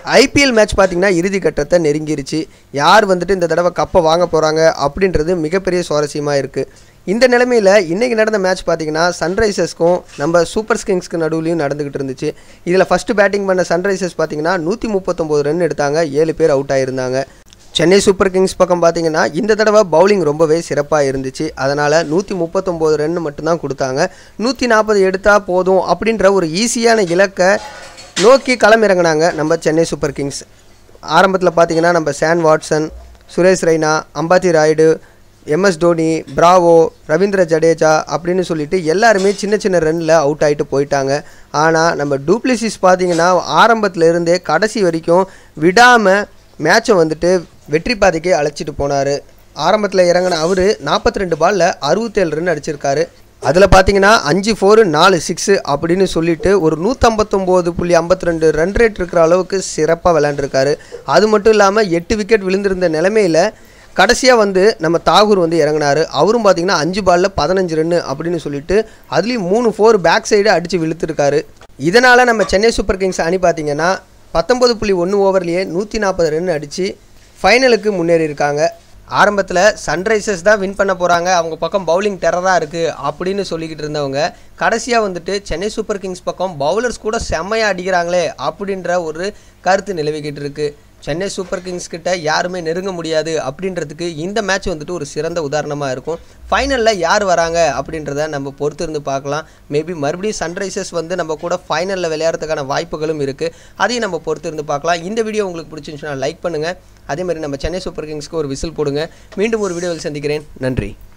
IPL match பார்த்தீங்கன்னா இறுதி கட்டத்தை நெருங்கிருச்சு யார் வந்துட்டு இந்த தடவை கப்பை வாங்க போகிறாங்க அப்படின்றது மிகப்பெரிய சுவாரஸ்யமாக இருக்குது இந்த நிலைமையில் இன்றைக்கி நடந்த மேட்ச் பார்த்தீங்கன்னா சன்ரைசர்ஸ்க்கும் நம்ம சூப்பர் கிங்ஸ்க்கு நடுவுலையும் நடந்துக்கிட்டு இருந்துச்சு இதில் ஃபஸ்ட்டு பேட்டிங் பண்ண சன்ரைசர்ஸ் பார்த்தீங்கன்னா நூற்றி முப்பத்தொம்போது ரன் எடுத்தாங்க ஏழு பேர் அவுட் ஆயிருந்தாங்க சென்னை சூப்பர் கிங்ஸ் பக்கம் பார்த்தீங்கன்னா இந்த தடவை பவுலிங் ரொம்பவே சிறப்பாக இருந்துச்சு அதனால் நூற்றி முப்பத்தொம்போது ரன் மட்டும்தான் கொடுத்தாங்க நூற்றி நாற்பது எடுத்தால் போதும் அப்படின்ற ஒரு ஈஸியான இலக்கை நோக்கி களமிறங்கினாங்க நம்ம சென்னை சூப்பர் கிங்ஸ் ஆரம்பத்தில் பார்த்தீங்கன்னா நம்ம Shane Watson Suresh Raina Ambati Rayudu M S Dhoni Bravo Ravindra Jadeja அப்படின்னு சொல்லிட்டு எல்லாருமே சின்ன சின்ன ரன்னில் அவுட் ஆகிட்டு போயிட்டாங்க ஆனால் நம்ம டூப்ளிசிஸ் பார்த்தீங்கன்னா ஆரம்பத்தில் இருந்தே கடைசி வரைக்கும் விடாமல் மேட்சை வந்துட்டு வெற்றி பாதைக்கு அழைச்சிட்டு போனார் ஆரம்பத்தில் இறங்கின அவர் நாற்பத்தி ரெண்டு பாலில் அறுபத்தேழு ரன் அடிச்சிருக்காரு அதில் பார்த்தீங்கன்னா அஞ்சு ஃபோரு நாலு சிக்ஸு அப்படின்னு சொல்லிட்டு ஒரு நூற்றம்பத்தொம்போது புள்ளி ஐம்பத்தி ரெண்டு ரன் ரேட் இருக்கிற அளவுக்கு சிறப்பாக விளையாண்டுருக்காரு அது மட்டும் இல்லாமல் எட்டு விக்கெட் விழுந்திருந்த நிலைமையில் கடைசியாக வந்து நம்ம தாகூர் வந்து இறங்கினார் அவரும் பார்த்தீங்கன்னா அஞ்சு பாலில் பதினஞ்சு ரன்னு அப்படின்னு சொல்லிட்டு அதுலேயும் மூணு ஃபோர் பேக் சைடு அடித்து விழுத்துருக்காரு இதனால் நம்ம சென்னை சூப்பர் கிங்ஸ் அணி பார்த்தீங்கன்னா பத்தொம்பது புள்ளி ஒன்று ஓவர்லேயே நூற்றி நாற்பது ரன் அடித்து ஃபைனலுக்கு முன்னேறி இருக்காங்க ஆரம்பத்தில் சன்ரைசர்ஸ் தான் வின் பண்ண போகிறாங்க அவங்க பக்கம் பவுலிங் டெரராக இருக்குது அப்படின்னு சொல்லிக்கிட்டு இருந்தவங்க கடைசியாக வந்துட்டு சென்னை சூப்பர் கிங்ஸ் பக்கம் பவுலர்ஸ் கூட செம்மையாக அடிக்கிறாங்களே அப்படின்ற ஒரு கருத்து நிலவிக்கிட்டு இருக்கு சென்னை சூப்பர் கிங்ஸ் கிட்ட யாருமே நெருங்க முடியாது அப்படின்றதுக்கு இந்த மேட்ச் வந்துட்டு ஒரு சிறந்த உதாரணமாக இருக்கும் ஃபைனலில் யார் வராங்க அப்படின்றத நம்ம பொறுத்து இருந்து பார்க்கலாம் மேபி மறுபடியும் சன்ரைசர்ஸ் வந்து நம்ம கூட ஃபைனலில் விளையாடுறதுக்கான வாய்ப்புகளும் இருக்குது அதையும் நம்ம பொறுத்து இருந்து பார்க்கலாம் இந்த வீடியோ உங்களுக்கு பிடிச்சிருந்துச்சுன்னா லைக் பண்ணுங்கள் அதே மாதிரி நம்ம சென்னை சூப்பர் கிங்ஸ்க்கு ஒரு விசில் போடுங்க மீண்டும் ஒரு வீடியோவில் சந்திக்கிறேன் நன்றி